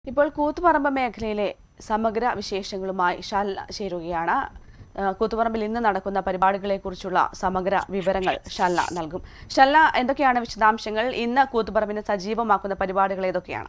ഇപ്പോൾ കൂത്തുപറമ്പ് മേഖലയിലെ സമഗ്ര വിശേഷങ്ങളുമായി ഷാല ചേരുകയാണ് ആ, കൂത്തുപറമ്പിൽ ഇന്ന് നടക്കുന്ന പരിപാടികളെക്കുറിച്ചുള്ള സമഗ്ര വിവരങ്ങൾ ഷല്ല നൽകും ഷല്ല എന്തൊക്കെയാണ് വിശദാംശങ്ങൾ ഇന്ന് കൂത്തുപറമ്പിനെ സജീവമാക്കുന്ന പരിപാടികൾ ഏതൊക്കെയാണ്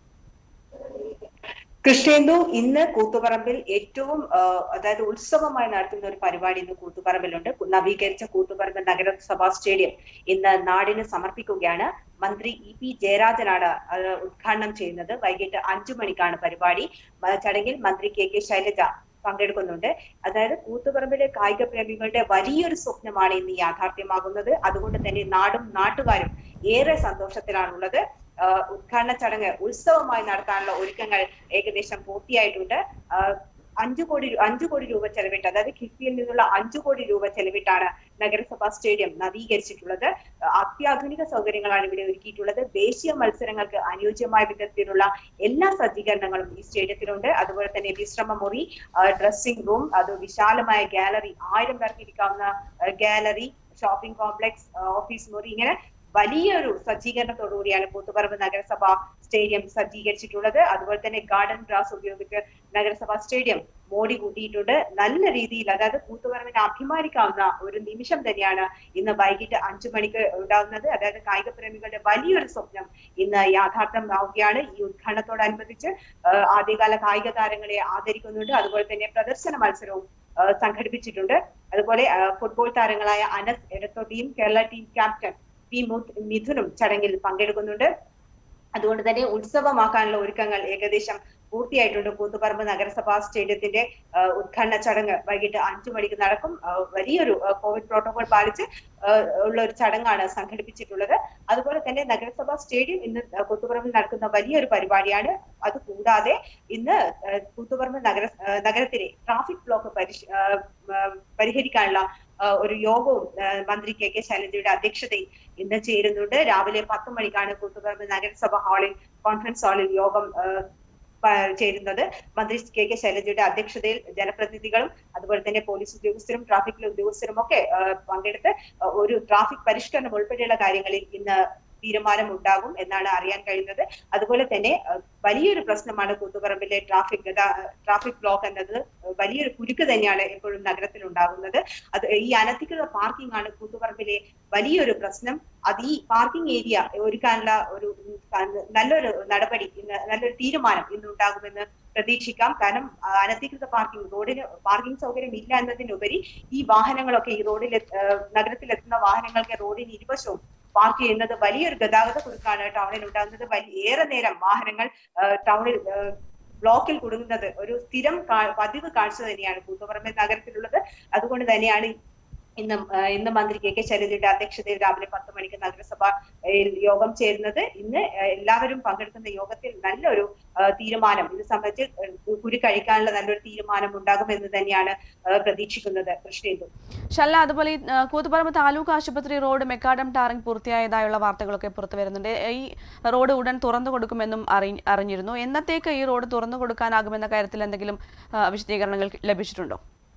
കൃഷ്ണേന്ദു ഇന്ന് കൂത്തുപറമ്പിൽ ഏറ്റവും ആ, അതായത് ഉത്സവമായി നടത്തുന്ന ഒരു പരിപാടി ഇന്ന് കൂത്തുപറമ്പിലുണ്ട് നവീകരിച്ച കൂത്തുപറമ്പ് നഗരസഭാ സ്റ്റേഡിയം ഇന്ന് നാടിന് സമർപ്പിക്കുകയാണ് മന്ത്രി ഇ പി ജയരാജനാണ് അത് ഉദ്ഘാടനം ചെയ്യുന്നത് വൈകിട്ട് അഞ്ചു മണിക്കാണ് പരിപാടി മ- ചടങ്ങിൽ മന്ത്രി കെ കെ ശൈലജ പങ്കെടുക്കുന്നുണ്ട് അതായത് കൂത്തുപറമ്പിലെ കായിക പ്രേമികളുടെ വലിയൊരു സ്വപ്നമാണ് ഇന്ന് യാഥാർത്ഥ്യമാകുന്നത് അതുകൊണ്ട് തന്നെ നാടും നാട്ടുകാരും ഏറെ സന്തോഷത്തിലാണുള്ളത് ആഹ് ഉദ്ഘാടന ചടങ്ങ് ഉത്സവമായി നടത്താനുള്ള ഒരുക്കങ്ങൾ ഏകദേശം പൂർത്തിയായിട്ടുണ്ട് ആഹ് അഞ്ചു കോടി രൂ- അഞ്ചു കോടി രൂപ ചെലവിട്ട് അതായത് കിഫ്ബിയിൽ നിന്നുള്ള അഞ്ചു കോടി രൂപ ചെലവിട്ടാണ് നഗരസഭാ സ്റ്റേഡിയം നവീകരിച്ചിട്ടുള്ളത് ആഹ് അത്യാധുനിക സൗകര്യങ്ങളാണ് ഇവിടെ ഒരുക്കിയിട്ടുള്ളത് ദേശീയ മത്സരങ്ങൾക്ക് അനുയോജ്യമായ വിധത്തിലുള്ള എല്ലാ സജ്ജീകരണങ്ങളും ഈ സ്റ്റേഡിയത്തിലുണ്ട് അതുപോലെ തന്നെ വിശ്രമ മുറി ഡ്രസ്സിംഗ് റൂം അത് വിശാലമായ ഗാലറി ആയിരം പേർക്ക് ഇരിക്കാവുന്ന ഗാലറി ഷോപ്പിംഗ് കോംപ്ലക്സ് ഓഫീസ് മുറി ഇങ്ങനെ വലിയൊരു സജ്ജീകരണത്തോടുകൂടിയാണ് കൂത്തുപറമ്പ് നഗരസഭ സ്റ്റേഡിയം സജ്ജീകരിച്ചിട്ടുള്ളത് അതുപോലെ തന്നെ ഗാർഡൻ ഗ്രാസ് ഉപയോഗിച്ച് നഗരസഭാ സ്റ്റേഡിയം മോടി കൂട്ടിയിട്ടുണ്ട് നല്ല രീതിയിൽ അതായത് കൂത്തുപറമ്പിന് അഭിമാനിക്കാവുന്ന ഒരു നിമിഷം തന്നെയാണ് ഇന്ന് വൈകിട്ട് അഞ്ചു മണിക്ക് ഉണ്ടാകുന്നത് അതായത് കായിക പ്രേമികളുടെ വലിയൊരു സ്വപ്നം ഇന്ന് യാഥാർത്ഥ്യമാവുകയാണ് ഈ ഉദ്ഘാടനത്തോടനുബന്ധിച്ച് ആഹ് ആദ്യകാല കായിക താരങ്ങളെ ആദരിക്കുന്നുണ്ട് അതുപോലെ തന്നെ പ്രദർശന മത്സരവും ആഹ് സംഘടിപ്പിച്ചിട്ടുണ്ട് അതുപോലെ ആഹ് ഫുട്ബോൾ താരങ്ങളായ അനസ് എടത്തൊട്ടിയും കേരള ടീം ക്യാപ്റ്റൻ പി മുത്- മിഥുനും ചടങ്ങിൽ പങ്കെടുക്കുന്നുണ്ട് അതുകൊണ്ട് തന്നെ ഉത്സവമാക്കാനുള്ള ഒരുക്കങ്ങൾ ഏകദേശം പൂർത്തിയായിട്ടുണ്ട് കൂത്തുപറമ്പ് നഗരസഭാ സ്റ്റേഡിയത്തിന്റെ ആ, ഉദ്ഘാടന ചടങ്ങ് വൈകിട്ട് അഞ്ചു മണിക്ക് നടക്കും ആ, വലിയൊരു ആ, കോവിഡ് പ്രോട്ടോകോൾ പാലിച്ച് ആ, ഉള്ള ഒരു ചടങ്ങാണ് സംഘടിപ്പിച്ചിട്ടുള്ളത് അതുപോലെ തന്നെ നഗരസഭാ സ്റ്റേഡിയം ഇന്ന് കൂത്തുപറമ്പിൽ നടക്കുന്ന വലിയൊരു പരിപാടിയാണ് അത് കൂടാതെ ഇന്ന് ആ, കൂത്തുപറമ്പ് നഗര ആ, നഗരത്തിലെ ട്രാഫിക് ബ്ലോക്ക് പരിശ് ആ, ആ, പരിഹരിക്കാനുള്ള ആ, ഒരു യോഗവും ആ, മന്ത്രി കെ കെ ശൈലജയുടെ അധ്യക്ഷതയിൽ ഇന്ന് ചേരുന്നുണ്ട് രാവിലെ പത്ത് മണിക്കാണ് കൂത്തുപറമ്പ് നഗരസഭ ഹാളിൽ കോൺഫറൻസ് ഹാളിൽ യോഗം ആ, പ- ചേരുന്നത് മന്ത്രി കെ കെ ശൈലജയുടെ അധ്യക്ഷതയിൽ ജനപ്രതിനിധികളും അതുപോലെ തന്നെ പോലീസ് ഉദ്യോഗസ്ഥരും ട്രാഫിക് ഉദ്യോഗസ്ഥരും ഒക്കെ ആ, പങ്കെടുത്ത് ആ, ഒരു ട്രാഫിക് പരിഷ്കരണം ഉൾപ്പെടെയുള്ള കാര്യങ്ങളിൽ ഇന്ന് തീരുമാനം ഉണ്ടാകും എന്നാണ് അറിയാൻ കഴിയുന്നത് അതുപോലെ തന്നെ ആ, വലിയൊരു പ്രശ്നമാണ് കൂത്തുപറമ്പിലെ ട്രാഫിക് ട്രാഫിക് ബ്ലോക്ക് എന്നത് വലിയൊരു കുരുക്ക് തന്നെയാണ് എപ്പോഴും നഗരത്തിൽ ഉണ്ടാകുന്നത് അത് ഈ അനധികൃത പാർക്കിംഗ് ആണ് കൂത്തുപറമ്പിലെ വലിയൊരു പ്രശ്നം അത് ഈ പാർക്കിംഗ് ഏരിയ ഒരുക്കാനുള്ള ഒരു ഉം, ക- നല്ലൊരു നടപടി ഇന്ന് നല്ലൊരു തീരുമാനം ഇന്ന് ഉണ്ടാകുമെന്ന് പ്രതീക്ഷിക്കാം കാരണം ആ, അനധികൃത പാർക്കിംഗ് റോഡിന് പാർക്കിംഗ് സൗകര്യം ഇല്ല എന്നതിനുപരി ഈ വാഹനങ്ങളൊക്കെ ഈ റോഡിൽ നഗരത്തിൽ എത്തുന്ന വാഹനങ്ങൾക്ക് റോഡിന് ഇരുവശവും പാർക്ക് ചെയ്യുന്നത് വലിയൊരു ഗതാഗത കുരുക്കാണ് ടൗണിൽ ഉണ്ടാകുന്നത് വലിയ ഏറെ നേരം വാഹനങ്ങൾ ആ, ടൗണിൽ ആ, ബ്ലോക്കിൽ കുടുങ്ങുന്നത് ഒരു സ്ഥിരം കാ- പതിവ് കാഴ്ച തന്നെയാണ് കൂത്തുപറമ്പ് നഗരത്തിലുള്ളത് അതുകൊണ്ട് തന്നെയാണ് ഇന്ന് ആ, ഇന്ന് മന്ത്രി കെ കെ ശൈലജയുടെ അധ്യക്ഷതയിൽ രാവിലെ പത്ത് മണിക്ക് നഗരസഭ ഏ, യോഗം ചേരുന്നത് ഇന്ന് ആ, എല്ലാവരും പങ്കെടുക്കുന്ന യോഗത്തിൽ നല്ലൊരു ആ, തീരുമാനം ഇത് സംബന്ധിച്ച് കുരി കഴിക്കാനുള്ള നല്ലൊരു തീരുമാനം ഉണ്ടാകുമെന്ന് തന്നെയാണ് ആ, പ്രതീക്ഷിക്കുന്നത് കൃഷ്ണേന്ദു ഷല്ല അതുപോലെ ഈ ആ, കൂത്തുപറമ്പ് താലൂക്ക് ആശുപത്രി റോഡ് മെക്കാഡം ടാറിംഗ് പൂർത്തിയായതായുള്ള വാർത്തകളൊക്കെ പുറത്തു വരുന്നുണ്ട് ഈ റോഡ് ഉടൻ തുറന്നു കൊടുക്കുമെന്നും അറി അറിഞ്ഞിരുന്നു എന്നത്തേക്ക് ഈ റോഡ് തുറന്നു കൊടുക്കാനാകുമെന്ന കാര്യത്തിൽ എന്തെങ്കിലും ആ, വിശദീകരണങ്ങൾ ലഭിച്ചിട്ടുണ്ടോ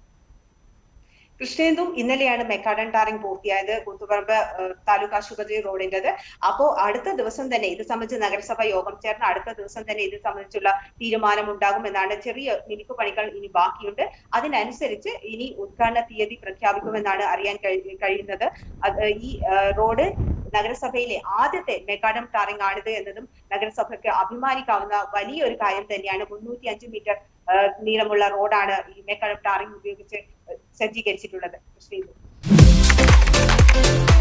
കൃഷ്ണേന്ദു ഇന്നലെയാണ് മെക്കാഡൻ ടാറിംഗ് പൂർത്തിയായത് കൂത്തുപറമ്പ് ഏഹ്, താലൂക്ക് ആശുപത്രി റോഡിന്റേത് അപ്പോ അടുത്ത ദിവസം തന്നെ ഇത് സംബന്ധിച്ച് നഗരസഭ യോഗം ചേർന്ന് അടുത്ത ദിവസം തന്നെ ഇത് സംബന്ധിച്ചുള്ള തീരുമാനം ഉണ്ടാകുമെന്നാണ് ചെറിയ മിനുക്ക് പണികൾ ഇനി ബാക്കിയുണ്ട് അതിനനുസരിച്ച് ഇനി ഉദ്ഘാടന തീയതി പ്രഖ്യാപിക്കുമെന്നാണ് അറിയാൻ കഴി- കഴിയുന്നത് അത് ഈ ഏഹ്, റോഡ് നഗരസഭയിലെ ആദ്യത്തെ മെക്കാഡം ടാറിംഗ് ആണിത് എന്നതും നഗരസഭയ്ക്ക് അഭിമാനിക്കാവുന്ന വലിയൊരു കാര്യം തന്നെയാണ് മുന്നൂറ്റി അഞ്ച് മീറ്റർ ഏഹ്, നീളമുള്ള റോഡാണ് ഈ മെക്കാഡം ടാറിംഗ് ഉപയോഗിച്ച് സജ്ജീകരിച്ചിട്ടുള്ളത് ശ്രീ